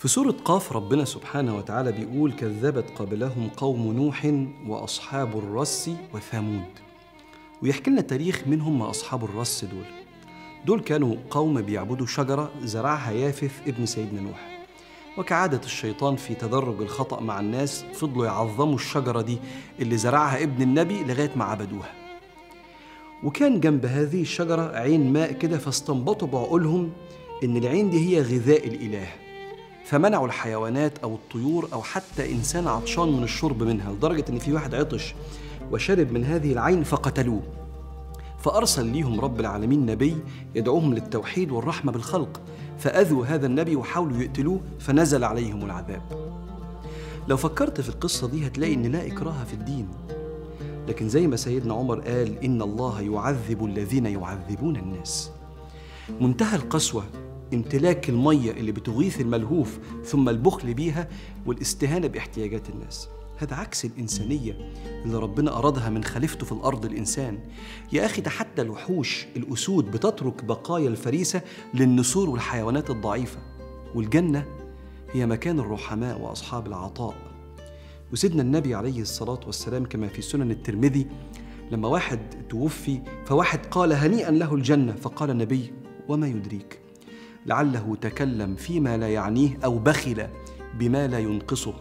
في سورة قاف ربنا سبحانه وتعالى بيقول كذبت قبلهم قوم نوح وأصحاب الرس وثمود ويحكي لنا تاريخ من هم أصحاب الرس دول دول كانوا قوم بيعبدوا شجرة زرعها يافث ابن سيدنا نوح وكعادة الشيطان في تدرج الخطأ مع الناس فضلوا يعظموا الشجرة دي اللي زرعها ابن النبي لغاية ما عبدوها وكان جنب هذه الشجرة عين ماء كده فاستنبطوا بعقولهم إن العين دي هي غذاء الإله فمنعوا الحيوانات أو الطيور أو حتى إنسان عطشان من الشرب منها لدرجة إن في واحد عطش وشرب من هذه العين فقتلوه فأرسل ليهم رب العالمين نبي يدعوهم للتوحيد والرحمة بالخلق فأذوا هذا النبي وحاولوا يقتلوه فنزل عليهم العذاب لو فكرت في القصة دي هتلاقي إن لا إكراه في الدين لكن زي ما سيدنا عمر قال إن الله يعذب الذين يعذبون الناس منتهى القسوة امتلاك المية اللي بتغيث الملهوف ثم البخل بيها والاستهانة باحتياجات الناس هذا عكس الإنسانية اللي ربنا أرادها من خليفته في الأرض الإنسان يا أخي ده حتى الوحوش الأسود بتترك بقايا الفريسة للنسور والحيوانات الضعيفة والجنة هي مكان الرحماء وأصحاب العطاء وسيدنا النبي عليه الصلاة والسلام كما في سنن الترمذي لما واحد توفي فواحد قال هنيئا له الجنة فقال النبي وما يدريك لعله تكلم فيما لا يعنيه أو بخل بما لا ينقصه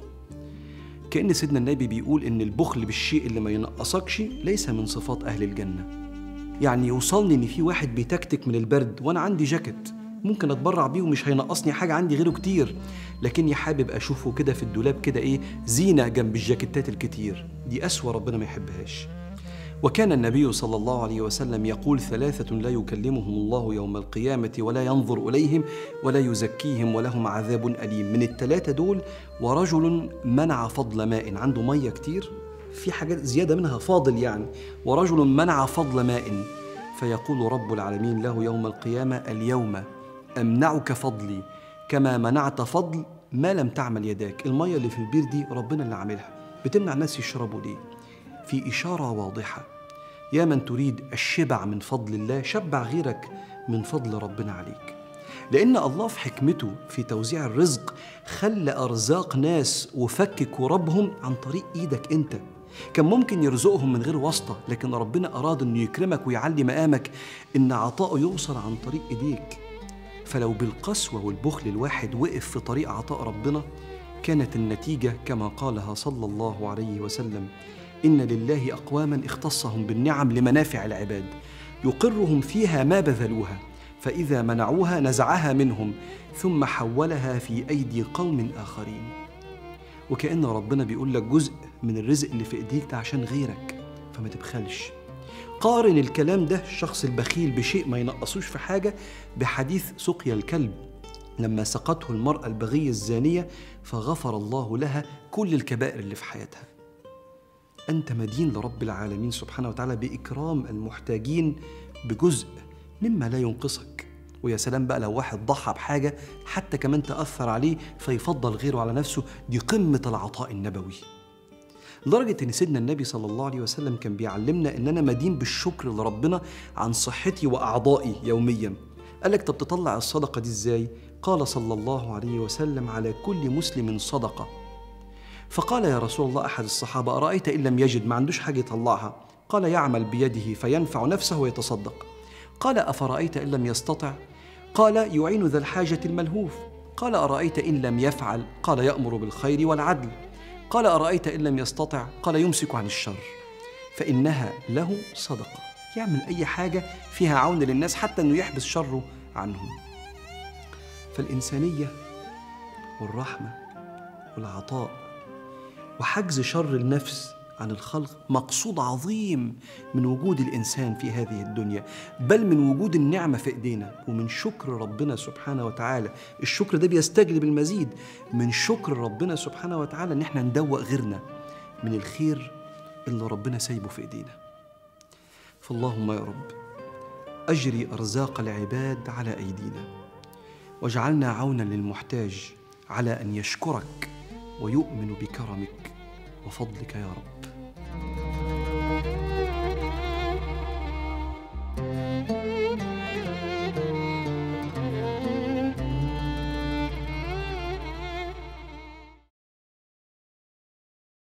كأن سيدنا النبي بيقول إن البخل بالشيء اللي ما ينقصكش ليس من صفات أهل الجنة يعني يوصلني إن في واحد بيتكتك من البرد وأنا عندي جاكيت ممكن اتبرع بيه ومش هينقصني حاجه عندي غيره كتير لكني حابب اشوفه كده في الدولاب كده ايه زينه جنب الجاكيتات الكتير دي اسوأ ربنا ما يحبهاش وكان النبي صلى الله عليه وسلم يقول ثلاثة لا يكلمهم الله يوم القيامة ولا ينظر إليهم ولا يزكيهم ولهم عذاب أليم من الثلاثة دول ورجل منع فضل ماء عنده مية كتير في حاجات زيادة منها فاضل يعني ورجل منع فضل ماء فيقول رب العالمين له يوم القيامة اليوم أمنعك فضلي كما منعت فضل ما لم تعمل يداك المية اللي في البير دي ربنا اللي عاملها بتمنع الناس يشربوا ليه في إشارة واضحة يا من تريد الشبع من فضل الله شبع غيرك من فضل ربنا عليك لأن الله في حكمته في توزيع الرزق خلى أرزاق ناس وفك كربهم عن طريق إيدك أنت كان ممكن يرزقهم من غير واسطة لكن ربنا أراد أنه يكرمك ويعلي مقامك إن عطاؤه يوصل عن طريق إيديك فلو بالقسوة والبخل الواحد وقف في طريق عطاء ربنا كانت النتيجة كما قالها صلى الله عليه وسلم إن لله أقواما اختصهم بالنعم لمنافع العباد يقرهم فيها ما بذلوها فإذا منعوها نزعها منهم ثم حولها في أيدي قوم آخرين وكأن ربنا بيقول لك جزء من الرزق اللي في إيديك ده عشان غيرك فما تبخلش قارن الكلام ده الشخص البخيل بشيء ما ينقصوش في حاجة بحديث سقيا الكلب لما سقته المرأة البغية الزانية فغفر الله لها كل الكبائر اللي في حياتها أنت مدين لرب العالمين سبحانه وتعالى بإكرام المحتاجين بجزء مما لا ينقصك ويا سلام بقى لو واحد ضحى بحاجة حتى كمان تأثر عليه فيفضل غيره على نفسه دي قمة العطاء النبوي لدرجة إن سيدنا النبي صلى الله عليه وسلم كان بيعلمنا إن أنا مدين بالشكر لربنا عن صحتي وأعضائي يوميا قال لك طب تطلع الصدقة دي إزاي؟ قال صلى الله عليه وسلم على كل مسلم صدقة فقال يا رسول الله أحد الصحابة أرأيت إن لم يجد ما عندوش حاجة يطلعها قال يعمل بيده فينفع نفسه ويتصدق قال أفرأيت إن لم يستطع قال يعين ذا الحاجة الملهوف قال أرأيت إن لم يفعل قال يأمر بالخير والعدل قال أرأيت إن لم يستطع قال يمسك عن الشر فإنها له صدقة يعمل أي حاجة فيها عون للناس حتى أنه يحبس شره عنهم فالإنسانية والرحمة والعطاء وحجز شر النفس عن الخلق مقصود عظيم من وجود الانسان في هذه الدنيا بل من وجود النعمه في ايدينا ومن شكر ربنا سبحانه وتعالى الشكر ده بيستجلب المزيد من شكر ربنا سبحانه وتعالى ان احنا ندوق غيرنا من الخير اللي ربنا سايبه في ايدينا فاللهم يا رب اجري ارزاق العباد على ايدينا واجعلنا عونا للمحتاج على ان يشكرك ويؤمن بكرمك وفضلك يا رب